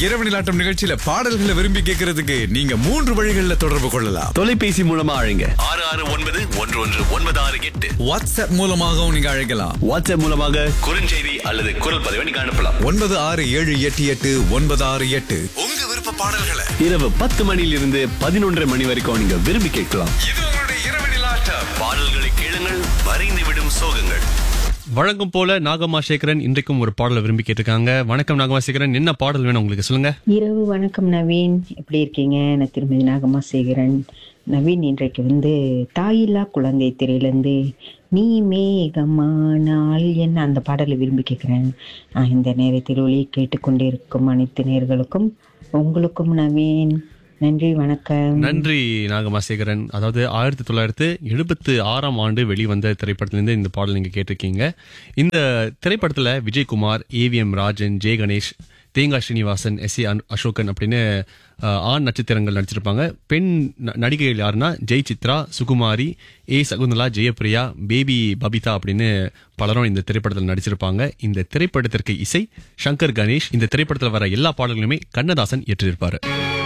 இரவு நிலாட்டம் நிகழ்ச்சியில பாடல்களை விரும்பி கேட்கறதுக்கு நீங்க மூன்று வழிகளில் தொடர்பு கொள்ளலாம் தொலைபேசி மூலமா அழைங்க ஆறு ஆறு ஒன்பது ஒன்று ஒன்று ஒன்பது ஆறு எட்டு வாட்ஸ்அப் மூலமாகவும் நீங்க அழைக்கலாம் வாட்ஸ்அப் மூலமாக குறுஞ்செய்தி அல்லது குரல் பதிவை நீங்க அனுப்பலாம் ஒன்பது ஆறு ஏழு எட்டு எட்டு ஒன்பது ஆறு எட்டு உங்க விருப்ப பாடல்களை இரவு பத்து மணியிலிருந்து பதினொன்றரை மணி வரைக்கும் நீங்க விரும்பி கேட்கலாம் இது உங்களுடைய இரவு நிலாட்டம் பாடல்களை கேளுங்கள் வரைந்து விடும் சோகங்கள் வழக்கம் போல நாகமா சேகரன் இன்றைக்கும் ஒரு பாடலை விரும்பி கேட்டிருக்காங்க வணக்கம் நாகமா சேகரன் என்ன பாடல் வேணும் உங்களுக்கு சொல்லுங்க இரவு வணக்கம் நவீன் எப்படி இருக்கீங்க நான் திருமதி நாகம்மா சேகரன் நவீன் இன்றைக்கு வந்து தாயில்லா குழந்தை திரையிலேருந்து நீ மேகமானால் என்ன அந்த பாடலை விரும்பி கேட்குறேன் இந்த நேரத்தில் ஒளி கேட்டுக்கொண்டிருக்கும் அனைத்து நேர்களுக்கும் உங்களுக்கும் நவீன் நன்றி வணக்கம் நன்றி நாகமா சேகரன் அதாவது ஆயிரத்தி தொள்ளாயிரத்து எழுபத்து ஆறாம் ஆண்டு வெளிவந்த திரைப்படத்திலிருந்து இந்த பாடல் நீங்க கேட்டிருக்கீங்க இந்த திரைப்படத்துல விஜயகுமார் ஏவிஎம் ராஜன் ஜெய கணேஷ் தேங்கா ஸ்ரீனிவாசன் எஸ் ஏ அசோகன் அப்படின்னு அஹ், ஆண் நட்சத்திரங்கள் நடிச்சிருப்பாங்க பெண் ந- நடிகைகள் யாருன்னா ஜெய் சித்ரா சுகுமாரி ஏ சகுந்தலா ஜெயபிரியா பேபி பபிதா அப்படின்னு பலரும் இந்த திரைப்படத்தில் நடிச்சிருப்பாங்க இந்த திரைப்படத்திற்கு இசை சங்கர் கணேஷ் இந்த திரைப்படத்தில் வர எல்லா பாடல்களுமே கண்ணதாசன் இயற்றியிருப்பாரு